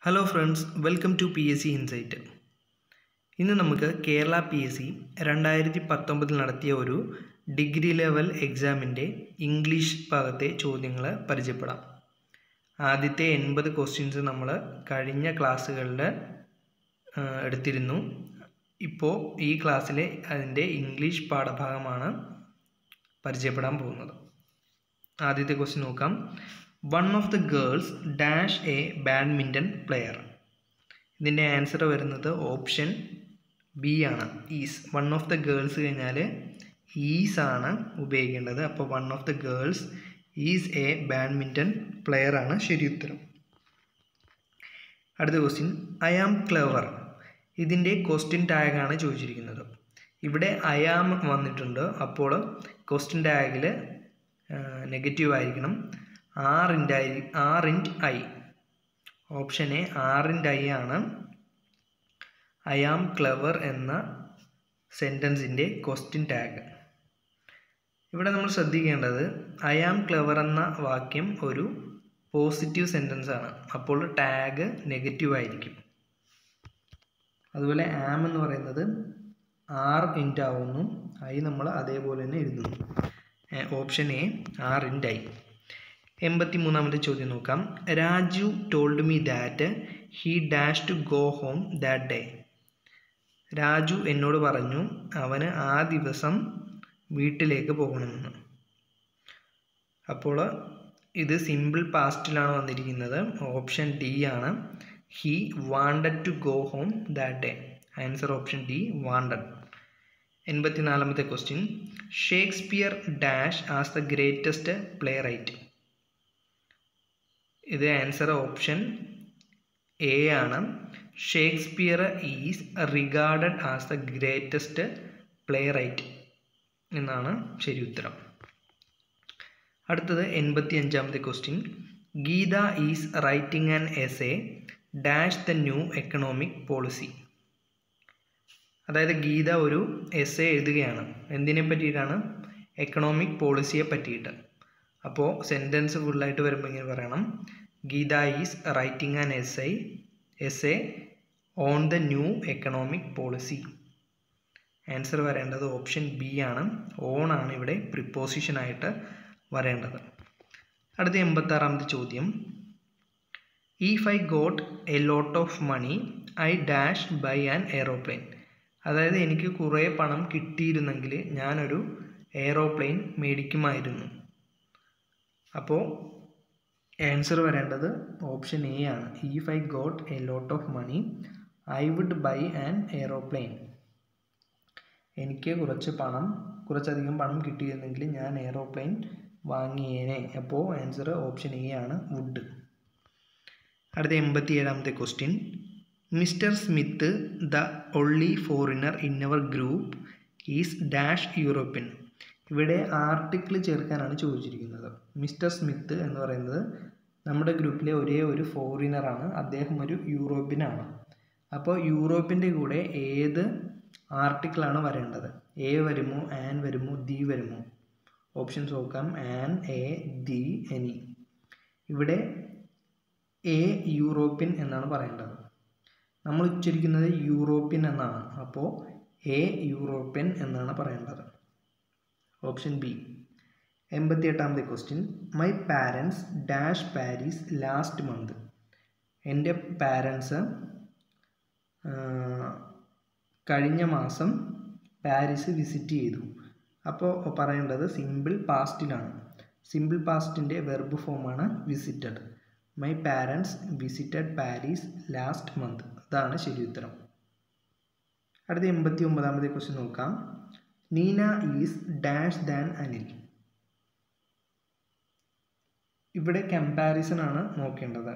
hello friends welcome to P S C insight ഇന്ന് നമുക്ക് Kerala P S C രണ്ടായിരത്തി പത്തൊമ്പതിൽ നടത്തിയ ഒരു ഡിഗ്രി ലെവൽ എക്സാമിൻ്റെ ഇംഗ്ലീഷ് ഭാഗത്തെ ചോദ്യങ്ങൾ പരിചയപ്പെടാം ആദ്യത്തെ എൺപത് ക്വസ്റ്റ്യൻസ് നമ്മൾ കഴിഞ്ഞ ക്ലാസ്സുകളിൽ എടുത്തിരുന്നു ഇപ്പോൾ ഈ ക്ലാസ്സിലെ അതിൻ്റെ ഇംഗ്ലീഷ് പാഠഭാഗമാണ് പരിചയപ്പെടാൻ പോകുന്നത് ആദ്യത്തെ ക്വസ്റ്റ്യൻ നോക്കാം one of the girls dash a badminton player ഇതിൻ്റെ ആൻസർ വരുന്നത് ഓപ്ഷൻ ബി ആണ് is one of the girls കഴിഞ്ഞാൽ ഈസ് ആണ് ഉപയോഗിക്കേണ്ടത് അപ്പോൾ one of the girls is a badminton player ആണ് ശരി ഉത്തരം അടുത്ത ക്വസ്റ്റ്യൻ ഐ ആം ക്ലവർ ഇതിൻ്റെ ക്വസ്റ്റ്യൻ ടാഗാണ് ചോദിച്ചിരിക്കുന്നത് ഇവിടെ ഐ ആം വന്നിട്ടുണ്ട് അപ്പോൾ ക്വസ്റ്റ്യൻ ടാഗിൽ നെഗറ്റീവ് ആയിരിക്കണം aren't I aren't I option A aren't I ആണ് ഐ ആം ക്ലവർ എന്ന സെൻറ്റൻസിൻ്റെ ക്വസ്റ്റ്യൻ ടാഗ് ഇവിടെ നമ്മൾ ശ്രദ്ധിക്കേണ്ടത് ഐ ആം ക്ലവർ എന്ന വാക്യം ഒരു പോസിറ്റീവ് സെൻറ്റൻസ് ആണ് അപ്പോൾ ടാഗ് നെഗറ്റീവ് ആയിരിക്കും അതുപോലെ ആം എന്ന് പറയുന്നത് ആർ ഇൻറ്റ് ആവുന്നു ഐ നമ്മൾ അതേപോലെ തന്നെ എഴുതുന്നു option A aren't I എൺപത്തി മൂന്നാമത്തെ ചോദ്യം നോക്കാം Raju told me that he dash to go home that day Raju എന്നോട് പറഞ്ഞു അവന് ആ ദിവസം വീട്ടിലേക്ക് പോകണമെന്ന് അപ്പോൾ ഇത് സിമ്പിൾ പാസ്റ്റിലാണ് വന്നിരിക്കുന്നത് ഓപ്ഷൻ ഡി ആണ് he wanted to go home that day answer option D wanted എൺപത്തിനാലാമത്തെ question Shakespeare dash as the greatest playwright ഇത് ആൻസർ ഓപ്ഷൻ എ ആണ് Shakespeare is regarded as the greatest playwright എന്നാണ് ശരി ഉത്തരം അടുത്തത് എൺപത്തി അഞ്ചാമത്തെ question Geetha is writing an essay dash the new economic policy അതായത് ഗീത ഒരു എസ് എ എഴുതുകയാണ് എന്തിനെ പറ്റിയിട്ടാണ് എക്കണോമിക് പോളിസിയെ പറ്റിയിട്ട് അപ്പോൾ സെൻറ്റൻസ് ഫുള്ളായിട്ട് വരുമ്പോൾ ഇങ്ങനെ പറയണം Geetha is writing an essay essay on the new economic policy answer വരേണ്ടത് ഓപ്ഷൻ ബി ആണ് ഓൺ ആണ് ഇവിടെ പ്രിപ്പോസിഷനായിട്ട് വരേണ്ടത് അടുത്ത എൺപത്താറാമത്തെ ചോദ്യം if I got a lot of money I dash buy an aeroplane അതായത് എനിക്ക് കുറേ പണം കിട്ടിയിരുന്നെങ്കിൽ ഞാനൊരു എയറോപ്ലെയിൻ മേടിക്കുമായിരുന്നു അപ്പോൾ ആൻസർ വരേണ്ടത് ഓപ്ഷൻ എ ആണ് if I got a lot of money I would buy an aeroplane എനിക്ക് കുറച്ച് പണം കുറച്ചധികം പണം കിട്ടിയിരുന്നെങ്കിൽ ഞാൻ എയറോപ്ലെയിൻ വാങ്ങിയേനെ അപ്പോൾ ആൻസർ ഓപ്ഷൻ എ ആണ് വുഡ് അടുത്ത എൺപത്തി ഏഴാമത്തെ question mister Smith the only foreigner in our group is dash European ഇവിടെ ആർട്ടിക്കിൾ ചേർക്കാനാണ് ചോദിച്ചിരിക്കുന്നത് മിസ്റ്റർ സ്മിത്ത് എന്ന് പറയുന്നത് നമ്മുടെ ഗ്രൂപ്പിലെ ഒരേ ഒരു ഫോറിനറാണ് അദ്ദേഹം ഒരു യൂറോപ്യനാണ് അപ്പോൾ യൂറോപ്പിൻ്റെ കൂടെ ഏത് ആർട്ടിക്കിളാണ് വരേണ്ടത് എ വരുമോ ആൻ വരുമോ ദി വരുമോ ഓപ്ഷൻസ് നോക്കാം ആൻ എ ദി എനി ഇവിടെ എ യൂറോപ്യൻ എന്നാണ് പറയേണ്ടത് നമ്മൾ ഉച്ചരിക്കുന്നത് യൂറോപ്യൻ എന്നാണ് അപ്പോൾ എ യൂറോപ്യൻ എന്നാണ് പറയേണ്ടത് ഓപ്ഷൻ ബി എൺപത്തി എട്ടാമത്തെ question my parents dash Paris last month എൻ്റെ പാരൻസ് കഴിഞ്ഞ മാസം പാരീസ് വിസിറ്റ് ചെയ്തു അപ്പോൾ പറയേണ്ടത് സിമ്പിൾ പാസ്റ്റിലാണ് സിമ്പിൾ പാസ്റ്റിൻ്റെ വെർബ് ഫോമാണ് visited my parents visited Paris last month അതാണ് ശരി ഉത്തരം അടുത്ത എൺപത്തി ഒമ്പതാമത്തെ ക്വസ്റ്റ്യൻ നോക്കാം Neena is dash than Anil ഇവിടെ കമ്പാരിസൺ ആണ് നോക്കേണ്ടത്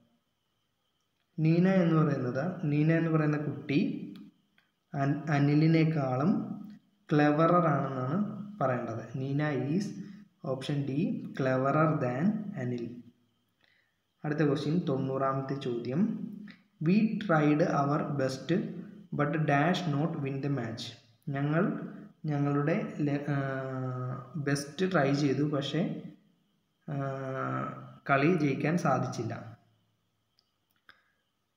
നീന എന്ന് പറയുന്നത് നീന എന്ന് പറയുന്ന കുട്ടി അനിലിനേക്കാളും ക്ലെവറർ ആണെന്നാണ് പറയേണ്ടത് Neena is option D cleverer than Anil അടുത്ത ക്വസ്റ്റ്യൻ തൊണ്ണൂറാമത്തെ ചോദ്യം we tried our best but dash not win the match ഞങ്ങൾ ഞങ്ങളുടെ ബെസ്റ്റ് ട്രൈ ചെയ്തു പക്ഷേ കളി ജയിക്കാൻ സാധിച്ചില്ല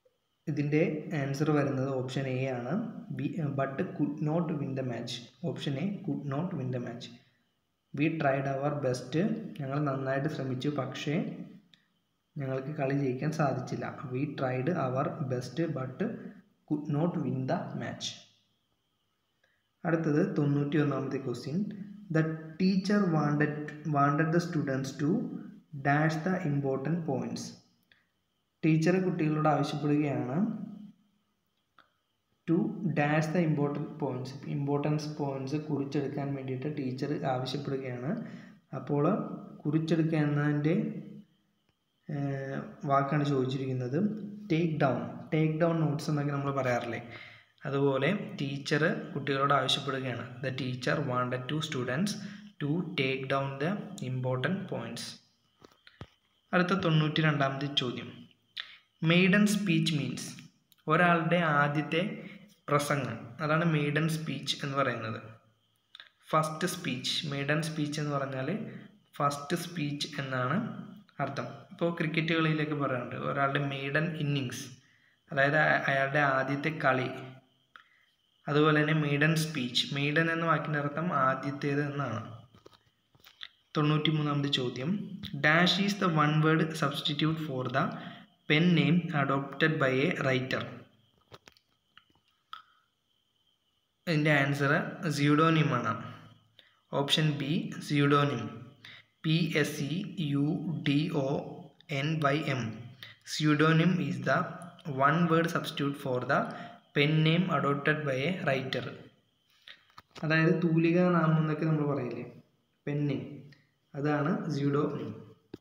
ഇതിൻ്റെ ആൻസർ വരുന്നത് ഓപ്ഷൻ എ ആണ് B but could not win the match option A could not win the match we tried our best ഞങ്ങൾ നന്നായിട്ട് ശ്രമിച്ചു പക്ഷേ ഞങ്ങൾക്ക് കളി ജയിക്കാൻ സാധിച്ചില്ല we tried our best but could not win the match അടുത്തത് തൊണ്ണൂറ്റി ഒന്നാമത്തെ question the teacher wanted wanted the students to dash the important points teacher കുട്ടികളോട് ആവശ്യപ്പെടുകയാണ് to dash the important points importance points കുറിച്ചെടുക്കാൻ വേണ്ടിയിട്ട് ടീച്ചർ ആവശ്യപ്പെടുകയാണ് അപ്പോൾ കുറിച്ചെടുക്കുക എന്നതിൻ്റെ വാക്കാണ് ചോദിച്ചിരിക്കുന്നത് take down take down notes എന്നൊക്കെ നമ്മൾ പറയാറില്ലേ അതുപോലെ ടീച്ചർ കുട്ടികളോട് ആവശ്യപ്പെടുകയാണ് the teacher wanted to students to take down the important points അടുത്ത തൊണ്ണൂറ്റി രണ്ടാമത്തെ ചോദ്യം മെയ്ഡൻ സ്പീച്ച് മീൻസ് ഒരാളുടെ ആദ്യത്തെ പ്രസംഗം അതാണ് മെയ്ഡൻ സ്പീച്ച് എന്ന് പറയുന്നത് ഫസ്റ്റ് സ്പീച്ച് മെയ്ഡൻ സ്പീച്ച് എന്ന് പറഞ്ഞാൽ ഫസ്റ്റ് സ്പീച്ച് എന്നാണ് അർത്ഥം ഇപ്പോൾ ക്രിക്കറ്റ് കളിയിലൊക്കെ പറയാറുണ്ട് ഒരാളുടെ മെയ്ഡൻ ഇന്നിങ്സ് അതായത് അയാളുടെ ആദ്യത്തെ കളി അതുപോലെ തന്നെ മെയ്ഡൻ സ്പീച്ച് മെയ്ഡൻ എന്ന വാക്കിൻ്റെ അർത്ഥം ആദ്യത്തേത് എന്നാണ് തൊണ്ണൂറ്റി മൂന്നാമത് ചോദ്യം dash is the one word substitute for the pen name adopted by a writer ഇതിൻ്റെ ആൻസർ സ്യൂഡോനിമാണ് option B pseudonym P S C U D O N Y M pseudonym is the one word substitute for the pen name adopted by a writer അതായത് തൂലിക നാമം എന്നൊക്കെ നമ്മൾ പറയില്ലേ pen name അതാണ് pseudonym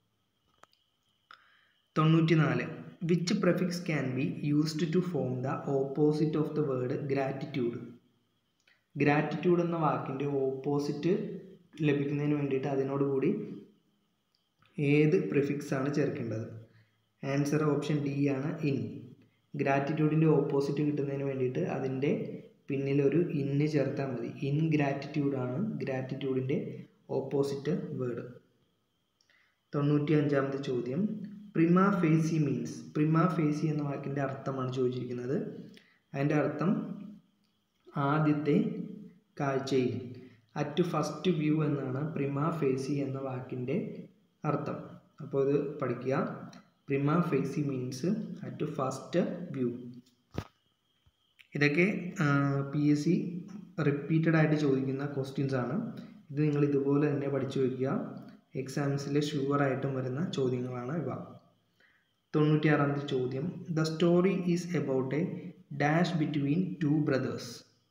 തൊണ്ണൂറ്റി നാല് which prefix can be used to form the opposite of the word gratitude gratitude എന്ന വാക്കിൻ്റെ ഓപ്പോസിറ്റ് ലഭിക്കുന്നതിന് വേണ്ടിയിട്ട് അതിനോടുകൂടി ഏത് പ്രിഫിക്സ് ആണ് ചേർക്കേണ്ടത് ആൻസർ ഓപ്ഷൻ ഡി ആണ് ഇൻ ഗ്രാറ്റിറ്റ്യൂഡിൻ്റെ ഓപ്പോസിറ്റ് കിട്ടുന്നതിന് വേണ്ടിയിട്ട് അതിൻ്റെ പിന്നിലൊരു ഇന്ന് ചേർത്താൽ മതി ഇൻ ഗ്രാറ്റിറ്റ്യൂഡാണ് ഗ്രാറ്റിറ്റ്യൂഡിൻ്റെ ഓപ്പോസിറ്റ് വേർഡ് തൊണ്ണൂറ്റി അഞ്ചാമത്തെ ചോദ്യം പ്രിമ ഫേസി മീൻസ് പ്രിമ ഫേസി എന്ന വാക്കിൻ്റെ അർത്ഥമാണ് ചോദിച്ചിരിക്കുന്നത് അതിൻ്റെ അർത്ഥം ആദ്യത്തെ കാഴ്ചയിൽ അറ്റ് ഫസ്റ്റ് വ്യൂ എന്നാണ് പ്രിമ ഫേസി എന്ന വാക്കിൻ്റെ അർത്ഥം അപ്പോൾ ഇത് പഠിക്കുക prima facie means at first view ഇതൊക്കെ പി എസ് സി റിപ്പീറ്റഡ് ആയിട്ട് ചോദിക്കുന്ന ക്വസ്റ്റ്യൻസ് ആണ് ഇത് നിങ്ങൾ ഇതുപോലെ തന്നെ പഠിച്ചു വയ്ക്കുക എക്സാംസിൽ ഷുവറായിട്ടും വരുന്ന ചോദ്യങ്ങളാണ് ഇവ തൊണ്ണൂറ്റിയാറാമത്തെ ചോദ്യം the story is about a dash between two brothers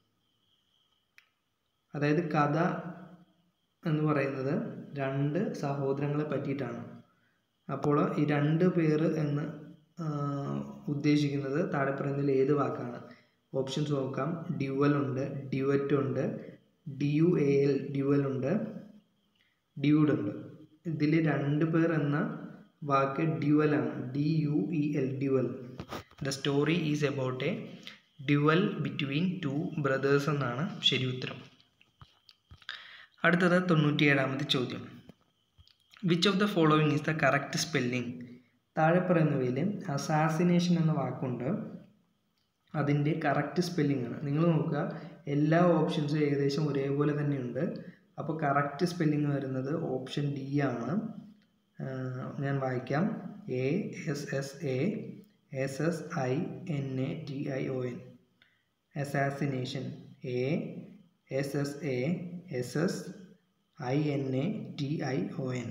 അതായത് കഥ എന്ന് പറയുന്നത് രണ്ട് സഹോദരങ്ങളെ പറ്റിയിട്ടാണ് അപ്പോൾ ഈ രണ്ട് പേര് എന്ന് ഉദ്ദേശിക്കുന്നത് താഴെ പറയുന്നതിൽ ഏത് വാക്കാണ് ഓപ്ഷൻസ് നോക്കാം ഡ്യുവൽ ഉണ്ട് ഡ്യുവറ്റ് ഉണ്ട് D U A L dual ഉണ്ട് ഡ്യൂഡ് ഉണ്ട് ഇതിൽ രണ്ട് പേർ എന്ന വാക്ക് ഡ്യുവലാണ് D U E L duel the story is about a duel between two brothers എന്നാണ് ശരി ഉത്തരം അടുത്തത് തൊണ്ണൂറ്റിയേഴാമത്തെ ചോദ്യം which of the following is the correct spelling താഴെ പറയുന്നവയിൽ അസാസിനേഷൻ എന്ന വാക്കുണ്ട് അതിൻ്റെ കറക്റ്റ് സ്പെല്ലിംഗ് ആണ് നിങ്ങൾ നോക്കുക എല്ലാ ഓപ്ഷൻസും ഏകദേശം ഒരേപോലെ തന്നെയുണ്ട് അപ്പോൾ കറക്റ്റ് സ്പെല്ലിംഗ് വരുന്നത് ഓപ്ഷൻ ഡി ആണ് ഞാൻ വായിക്കാം A S S A S S I N A T I O N assassination A S S A S S I N A T I O N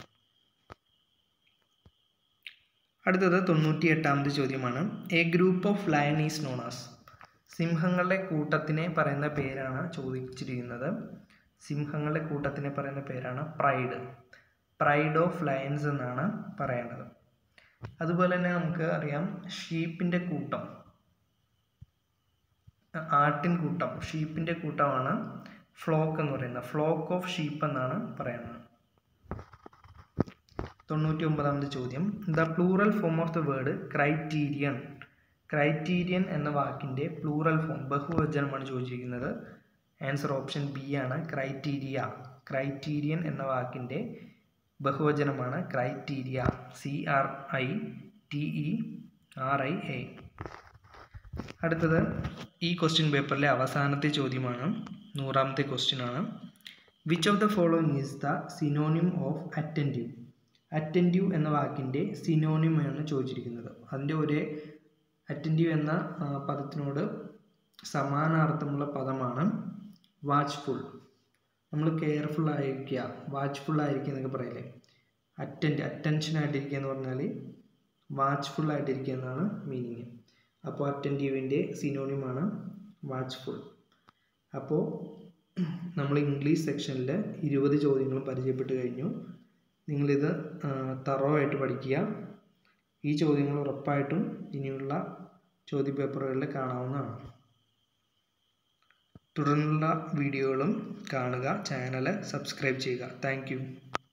അടുത്തത് തൊണ്ണൂറ്റി എട്ടാമത് ചോദ്യമാണ് a group of lion is known as സിംഹങ്ങളുടെ കൂട്ടത്തിനെ പറയുന്ന പേരാണ് ചോദിച്ചിരിക്കുന്നത് സിംഹങ്ങളുടെ കൂട്ടത്തിനെ പറയുന്ന പേരാണ് പ്രൈഡ് പ്രൈഡ് ഓഫ് ലയൺസ് എന്നാണ് പറയേണ്ടത് അതുപോലെ തന്നെ നമുക്ക് അറിയാം ഷീപ്പിൻ്റെ കൂട്ടം ആട്ടിൻ കൂട്ടം ഷീപ്പിൻ്റെ കൂട്ടമാണ് ഫ്ലോക്ക് എന്ന് പറയുന്നത് ഫ്ലോക്ക് ഓഫ് ഷീപ്പ് എന്നാണ് പറയുന്നത് തൊണ്ണൂറ്റി ഒമ്പതാമത് ചോദ്യം the plural form of the word criterion criterion എന്ന വാക്കിൻ്റെ പ്ലൂറൽ ഫോം ബഹുവചനമാണ് ചോദിച്ചിരിക്കുന്നത് ആൻസർ ഓപ്ഷൻ ബി ആണ് ക്രൈറ്റീരിയ ക്രൈറ്റീരിയൻ എന്ന വാക്കിൻ്റെ ബഹുവചനമാണ് criteria C R I T E R I A അടുത്തത് ഈ ക്വസ്റ്റ്യൻ പേപ്പറിലെ അവസാനത്തെ ചോദ്യമാണ് നൂറാമത്തെ ക്വസ്റ്റ്യൻ ആണ് which of the following is the synonym of attentive attentive എന്ന വാക്കിൻ്റെ സിനോണിമാണ് ചോദിച്ചിരിക്കുന്നത് അതിൻ്റെ ഒരേ അറ്റൻറ്റീവ് എന്ന ആ, പദത്തിനോട് സമാനാർത്ഥമുള്ള പദമാണ് വാച്ച്ഫുൾ നമ്മൾ കെയർഫുൾ ആയിരിക്കുക വാച്ച്ഫുൾ ആയിരിക്കുക എന്നൊക്കെ പറയില്ലേ അറ്റൻഡ് അറ്റൻഷൻ ആയിട്ടിരിക്കുക എന്ന് പറഞ്ഞാൽ വാച്ച്ഫുൾ ആയിട്ടിരിക്കുക എന്നാണ് മീനിങ് അപ്പോൾ അറ്റൻറ്റീവിൻ്റെ സിനോണിമാണ് വാച്ച്ഫുൾ അപ്പോൾ നമ്മൾ ഇംഗ്ലീഷ് സെക്ഷനിൽ ഇരുപത് ചോദ്യങ്ങളും പരിചയപ്പെട്ട് കഴിഞ്ഞു നിങ്ങളിത് തറോ ആയിട്ട് പഠിക്കുക ഈ ചോദ്യങ്ങൾ ഉറപ്പായിട്ടും ഇനിയുള്ള ചോദ്യപേപ്പറുകളിൽ കാണാവുന്നതാണ് തുടർന്നുള്ള വീഡിയോകളും കാണുക ചാനൽ സബ്സ്ക്രൈബ് ചെയ്യുക താങ്ക്